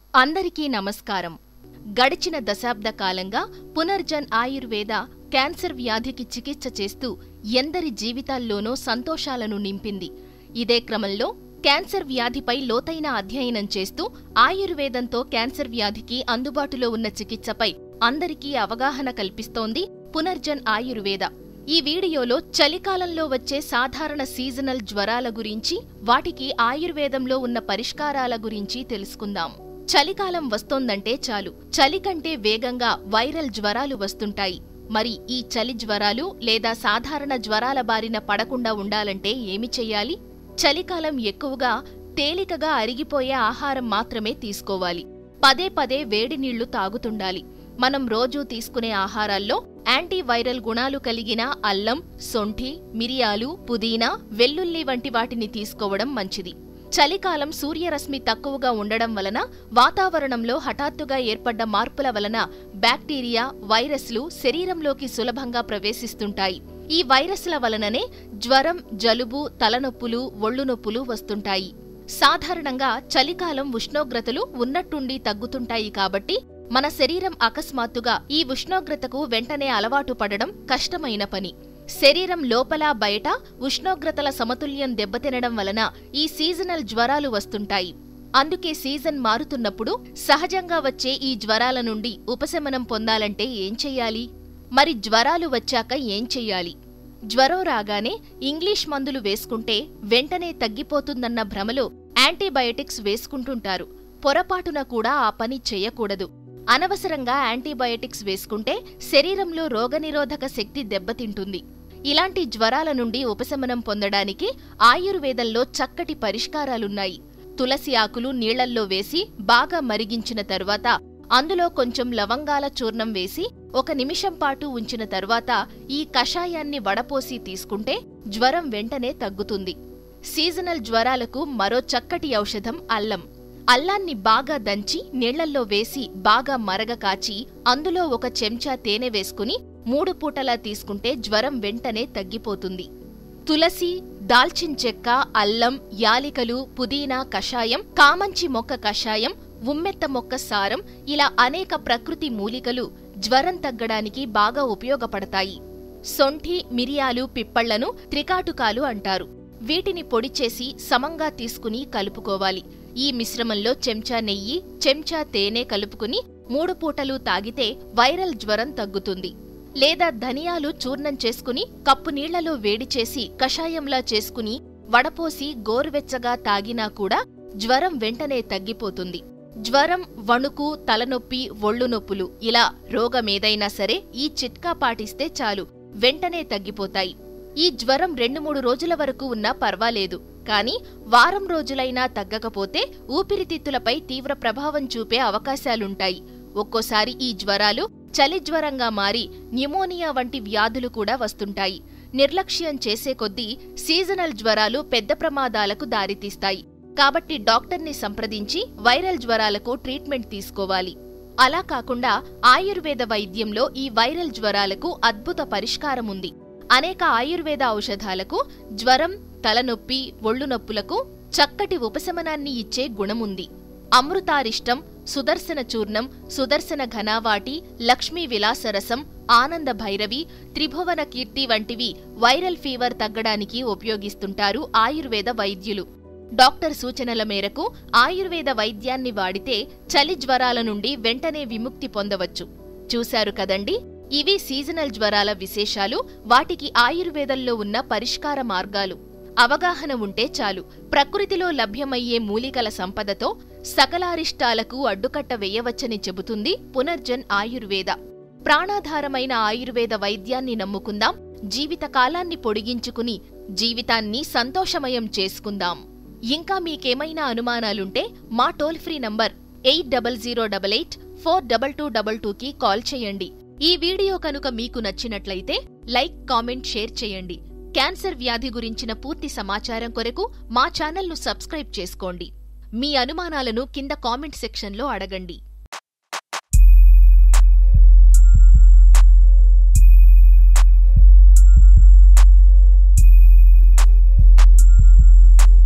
అందరికీ నమస్కారం గడిచిన దశాబ్ద కాలంగా పునర్జన్ ఆయుర్వేద క్యాన్సర్ వ్యాధికి చికిత్స చేస్తూ ఎందరి జీవితాల్లోనూ సంతోషాలను నింపింది ఇదే క్రమంలో క్యాన్సర్ వ్యాధిపై లోతైన అధ్యయనం చేస్తూ ఆయుర్వేదంతో క్యాన్సర్ వ్యాధికి అందుబాటులో ఉన్న చికిత్సపై అందరికీ అవగాహన కల్పిస్తోంది పునర్జన్ ఆయుర్వేద ఈ వీడియోలో చలికాలంలో వచ్చే సాధారణ సీజనల్ జ్వరాల గురించి వాటికి ఆయుర్వేదంలో ఉన్న పరిష్కారాల గురించి తెలుసుకుందాం చలికాలం వస్తోందంటే చాలు చలి కంటే వేగంగా వైరల్ జ్వరాలు వస్తుంటాయి మరి ఈ చలి జ్వరాలు లేదా సాధారణ జ్వరాల బారిన పడకుండా ఉండాలంటే ఏమి చెయ్యాలి చలికాలం ఎక్కువగా తేలికగా అరిగిపోయే ఆహారం మాత్రమే తీసుకోవాలి పదే పదే వేడి నీళ్లు తాగుతుండాలి మనం రోజూ తీసుకునే ఆహారాల్లో యాంటీవైరల్ గుణాలు కలిగిన అల్లం సొంఠి మిరియాలు పుదీనా వెల్లుల్లి వంటి వాటిని తీసుకోవడం మంచిది చలికాలం సూర్యరశ్మి తక్కువగా ఉండడం వలన వాతావరణంలో హఠాత్తుగా ఏర్పడ్డ మార్పుల వలన బ్యాక్టీరియా వైరస్లు శరీరంలోకి సులభంగా ప్రవేశిస్తుంటాయి ఈ వైరస్ల వలననే జ్వరం జలుబు తలనొప్పులు ఒళ్ళు నొప్పులు వస్తుంటాయి సాధారణంగా చలికాలం ఉష్ణోగ్రతలు ఉన్నట్టుండి తగ్గుతుంటాయి కాబట్టి మన శరీరం అకస్మాత్తుగా ఈ ఉష్ణోగ్రతకు వెంటనే అలవాటు పడడం కష్టమైన పని శరీరం లోపల బయట ఉష్ణోగ్రతల సమతుల్యం దెబ్బతినడం వలన ఈ సీజనల్ జ్వరాలు వస్తుంటాయి అందుకే సీజన్ మారుతున్నప్పుడు సహజంగా వచ్చే ఈ జ్వరాల నుండి ఉపశమనం పొందాలంటే ఏం చెయ్యాలి మరి జ్వరాలు వచ్చాక ఏం చెయ్యాలి జ్వరం రాగానే ఇంగ్లీష్ మందులు వేసుకుంటే వెంటనే తగ్గిపోతుందన్న భ్రమలో యాంటీబయోటిక్స్ వేసుకుంటుంటారు పొరపాటున కూడా ఆ పని చెయ్యకూడదు అనవసరంగా యాంటీబయోటిక్స్ వేసుకుంటే శరీరంలో రోగనిరోధక శక్తి దెబ్బతింటుంది ఇలాంటి జ్వరాల నుండి ఉపశమనం పొందడానికి ఆయుర్వేదంలో చక్కటి పరిష్కారాలున్నాయి తులసి ఆకులు నీళ్లల్లో వేసి బాగా మరిగించిన తరువాత అందులో కొంచెం లవంగాల చూర్ణం వేసి ఒక నిమిషం పాటు ఉంచిన తరువాత ఈ కషాయాన్ని వడపోసి తీసుకుంటే జ్వరం వెంటనే తగ్గుతుంది సీజనల్ జ్వరాలకు మరో చక్కటి ఔషధం అల్లం అల్లాన్ని బాగా దంచి నీళ్లల్లో వేసి బాగా మరగ కాచి అందులో ఒక చెంచా తేనె వేసుకుని మూడు పూటలా తీసుకుంటే జ్వరం వెంటనే తగ్గిపోతుంది తులసి దాల్చిన్ చెక్క అల్లం యాలికలు పుదీనా కషాయం కామంచి మొక్క కషాయం ఉమ్మెత్త మొక్క సారం ఇలా అనేక ప్రకృతి మూలికలు జ్వరం తగ్గడానికి బాగా ఉపయోగపడతాయి సొంఠి మిరియాలు పిప్పళ్లను త్రికాటుకాలు అంటారు వీటిని పొడి చేసి సమంగా తీసుకుని కలుపుకోవాలి ఈ మిశ్రమంలో చెంచా నెయ్యి చెంచా తేనె కలుపుకుని మూడు పూటలు తాగితే వైరల్ జ్వరం తగ్గుతుంది లేదా ధనియాలు చూర్ణం చేసుకుని కప్పు నీళ్లలో వేడి చేసి కషాయంలా చేసుకుని వడపోసి గోరువెచ్చగా తాగినా కూడా జ్వరం వెంటనే తగ్గిపోతుంది జ్వరం వణుకు తలనొప్పి ఒళ్ళు నొప్పులు ఇలా రోగమేదైనా సరే ఈ చిట్కా పాటిస్తే చాలు వెంటనే తగ్గిపోతాయి ఈ జ్వరం రెండు మూడు రోజుల వరకు ఉన్నా పర్వాలేదు కానీ వారం రోజులైనా తగ్గకపోతే ఊపిరితిత్తులపై తీవ్ర ప్రభావం చూపే అవకాశాలుంటాయి ఒక్కోసారి ఈ జ్వరాలు చలి జ్వరంగా మారి న్యూమోనియా వంటి వ్యాధులు కూడా వస్తుంటాయి నిర్లక్ష్యం చేసే కొద్దీ సీజనల్ జ్వరాలు పెద్ద ప్రమాదాలకు దారితీస్తాయి కాబట్టి డాక్టర్ని సంప్రదించి వైరల్ జ్వరాలకు ట్రీట్మెంట్ తీసుకోవాలి అలా కాకుండా ఆయుర్వేద వైద్యంలో ఈ వైరల్ జ్వరాలకు అద్భుత పరిష్కారం ఉంది అనేక ఆయుర్వేద ఔషధాలకు జ్వరం తలనొప్పి ఒళ్ళు నొప్పులకు చక్కటి ఉపశమనాన్ని ఇచ్చే గుణముంది అమృతారిష్టం సుదర్శన చూర్ణం సుదర్శన ఘనావాటి లక్ష్మీ విలాసరసం ఆనంద భైరవి త్రిభువన కీర్తి వంటివి వైరల్ ఫీవర్ తగ్గడానికి ఉపయోగిస్తుంటారు ఆయుర్వేద వైద్యులు డాక్టర్ సూచనల మేరకు ఆయుర్వేద వైద్యాన్ని వాడితే చలి జ్వరాల నుండి వెంటనే విముక్తి పొందవచ్చు చూశారు కదండి ఇవి సీజనల్ జ్వరాల విశేషాలు వాటికి ఆయుర్వేదంలో ఉన్న పరిష్కార మార్గాలు అవగాహన ఉంటే చాలు ప్రకృతిలో లభ్యమయ్యే మూలికల సంపదతో సకలారిష్టాలకు అడ్డుకట్ట వేయవచ్చని చెబుతుంది పునర్జన్ ఆయుర్వేద ప్రాణాధారమైన ఆయుర్వేద వైద్యాన్ని నమ్ముకుందాం జీవితకాలాన్ని పొడిగించుకుని జీవితాన్ని సంతోషమయం చేసుకుందాం ఇంకా మీకేమైనా అనుమానాలుంటే మా toll free number eight double zero double eight four double two double టూకి కాల్ చేయండి ఈ వీడియో కనుక మీకు నచ్చినట్లయితే లైక్ కామెంట్ షేర్ చేయండి క్యాన్సర్ వ్యాధి గురించిన పూర్తి సమాచారం కొరకు మా ఛానల్ను సబ్స్క్రైబ్ చేసుకోండి మీ అనుమానాలను కింద కామెంట్ సెక్షన్లో అడగండి